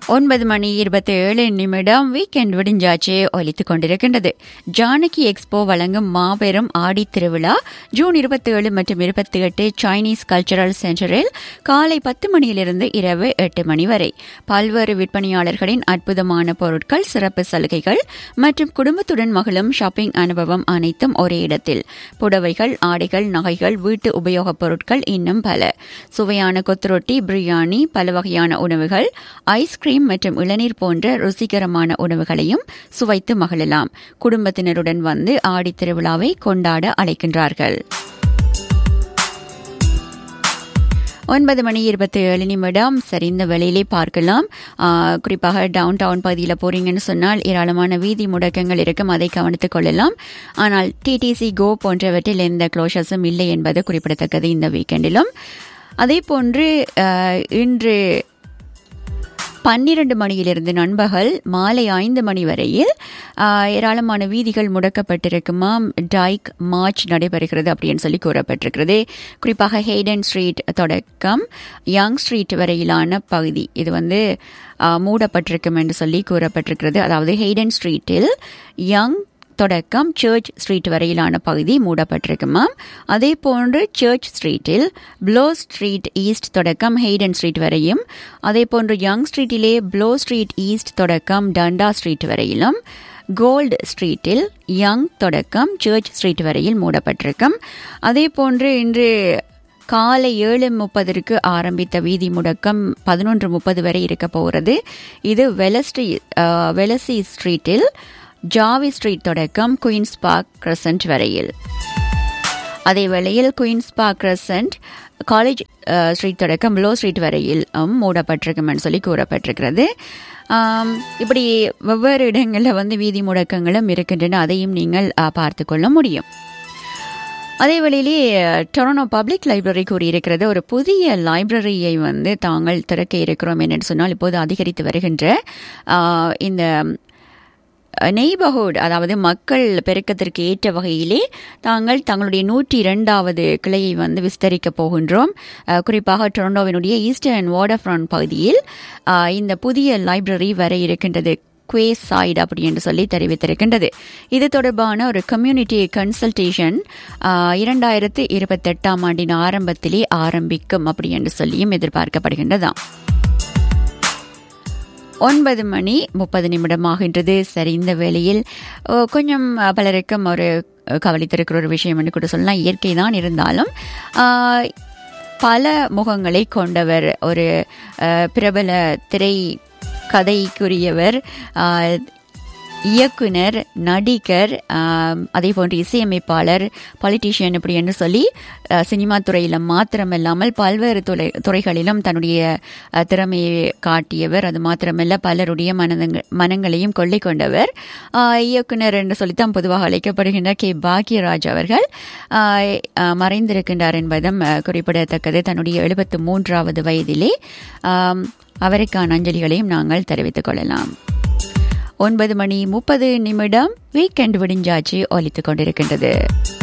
ஒன்பது மணி இருபத்தி ஏழு நிமிடம் வீக்கெண்ட் விடிஞ்சாச்சு ஒலித்துக் கொண்டிருக்கின்றது ஜானகி எக்ஸ்போ வழங்கும் மாபெரும் ஆடி திருவிழா ஜூன் இருபத்தி ஏழு மற்றும் இருபத்தி எட்டு சைனீஸ் கல்ச்சரல் சென்டரில் காலை பத்து மணியிலிருந்து இரவு எட்டு மணி வரை பல்வேறு விற்பனையாளர்களின் அற்புதமான பொருட்கள் சிறப்பு சலுகைகள் மற்றும் குடும்பத்துடன் மகளும் ஷாப்பிங் அனுபவம் அனைத்தும் ஒரே இடத்தில் புடவைகள் ஆடைகள் நகைகள் வீட்டு உபயோகப் பொருட்கள் இன்னும் பல சுவையான கொத்துரொட்டி பிரியாணி பல வகையான உணவுகள் ஐஸ்கிரீம் மற்றும் இளநீர் போன்ற ருசிகரமான உணவுகளையும் சுவைத்து மகிழலாம் குடும்பத்தினருடன் வந்து ஆடி திருவிழாவை கொண்டாட அழைக்கின்றார்கள் ஒன்பது மணி இருபத்தி ஏழு நிமிடம் சரி இந்த வேளையிலே பார்க்கலாம் குறிப்பாக டவுன் டவுன் பகுதியில் போறீங்கன்னு சொன்னால் ஏராளமான வீதி முடக்கங்கள் இருக்கும் அதை கவனித்துக் கொள்ளலாம் ஆனால் டிடிசி கோ போன்றவற்றில் எந்த க்ளோஷர்ஸும் இல்லை என்பது குறிப்பிடத்தக்கது இந்த வீக்கெண்டிலும் அதே போன்று இன்று பன்னிரண்டு மணியிலிருந்து நண்பகல் மாலை ஐந்து மணி வரையில் ஏராளமான வீதிகள் முடக்கப்பட்டிருக்குமாம் டைக் மார்ச் நடைபெறுகிறது அப்படின்னு சொல்லி கூறப்பட்டிருக்கிறது குறிப்பாக ஹெய்டன் ஸ்ட்ரீட் தொடக்கம் யங் ஸ்ட்ரீட் வரையிலான பகுதி இது வந்து மூடப்பட்டிருக்கும் என்று சொல்லி கூறப்பட்டிருக்கிறது அதாவது ஹெய்டன் ஸ்ட்ரீட்டில் யங் தொடக்கம் சர்ச் ஸ்ட்ரீட் வரையிலான பகுதி மூடப்பட்டிருக்குமாம் அதே போன்று சர்ச் ஸ்ட்ரீட்டில் ப்ளோ ஸ்ட்ரீட் ஈஸ்ட் தொடக்கம் ஹெய்டன் ஸ்ட்ரீட் வரையும் அதே போன்று யங் ஸ்ட்ரீட்டிலே ப்ளோ ஸ்ட்ரீட் ஈஸ்ட் தொடக்கம் டண்டா ஸ்ட்ரீட் வரையிலும் கோல்டு ஸ்ட்ரீட்டில் யங் தொடக்கம் சர்ச் ஸ்ட்ரீட் வரையில் மூடப்பட்டிருக்கும் அதே போன்று இன்று காலை ஏழு முப்பதற்கு ஆரம்பித்த வீதி முடக்கம் பதினொன்று முப்பது வரை இருக்க போகிறது இது வெலஸ்ட்ரி வெலசி ஸ்ட்ரீட்டில் ஜாவி ஸ்ட்ரீட் தொடக்கம் குயின்ஸ் பார்க் கிரசன்ட் வரையில் அதே வேளையில் Queen's Park Crescent College Street தொடக்கம் ப்ளோ ஸ்ட்ரீட் வரையில் மூடப்பட்டிருக்கும்னு சொல்லி கூறப்பட்டிருக்கிறது இப்படி வெவ்வேறு இடங்களில் வந்து வீதி முடக்கங்களும் இருக்கின்றன அதையும் நீங்கள் பார்த்து கொள்ள முடியும் அதே வேளையிலே டொரனோ பப்ளிக் லைப்ரரி கூறியிருக்கிறது ஒரு புதிய லைப்ரரியை வந்து தாங்கள் திறக்க இருக்கிறோம் என்று சொன்னால் இப்போது அதிகரித்து வருகின்ற இந்த நெய்பர்ஹுட் அதாவது மக்கள் பெருக்கத்திற்கு ஏற்ற வகையிலே தாங்கள் தங்களுடைய நூற்றி இரண்டாவது கிளையை வந்து விஸ்தரிக்க போகின்றோம் குறிப்பாக டொரண்டோவினுடைய ஈஸ்டர்ன் வாட்டர் பகுதியில் இந்த புதிய லைப்ரரி வர இருக்கின்றது குவே சைடு அப்படி என்று சொல்லி தெரிவித்திருக்கின்றது இது தொடர்பான ஒரு கம்யூனிட்டி கன்சல்டேஷன் இரண்டாயிரத்து இருபத்தெட்டாம் ஆண்டின் ஆரம்பத்திலே ஆரம்பிக்கும் அப்படி என்று சொல்லியும் எதிர்பார்க்கப்படுகின்றதாம் ஒன்பது மணி முப்பது நிமிடமாகின்றது சரி இந்த வேளையில் கொஞ்சம் பலருக்கும் ஒரு கவனித்திருக்கிற ஒரு விஷயம் என்று கூட சொல்லலாம் இயற்கை தான் இருந்தாலும் பல முகங்களை கொண்டவர் ஒரு பிரபல திரை கதைக்குரியவர் இயக்குனர் நடிகர் அதே போன்று இசையமைப்பாளர் பாலிட்டிஷியன் இப்படி என்று சொல்லி சினிமா துறையில் மாத்திரமில்லாமல் பல்வேறு துறை துறைகளிலும் தன்னுடைய திறமையை காட்டியவர் அது மாத்திரமல்ல பலருடைய மனதங்கள் மனங்களையும் கொள்ளை கொண்டவர் இயக்குனர் என்று சொல்லித்தான் பொதுவாக அழைக்கப்படுகின்ற கே பாக்யராஜ் அவர்கள் மறைந்திருக்கின்றார் என்பதும் குறிப்பிடத்தக்கது தன்னுடைய எழுபத்து மூன்றாவது வயதிலே அவருக்கான அஞ்சலிகளையும் நாங்கள் தெரிவித்துக் கொள்ளலாம் ஒன்பது மணி முப்பது நிமிடம் வீக்கெண்ட் விடிஞ்சாச்சு ஒலித்துக் கொண்டிருக்கின்றது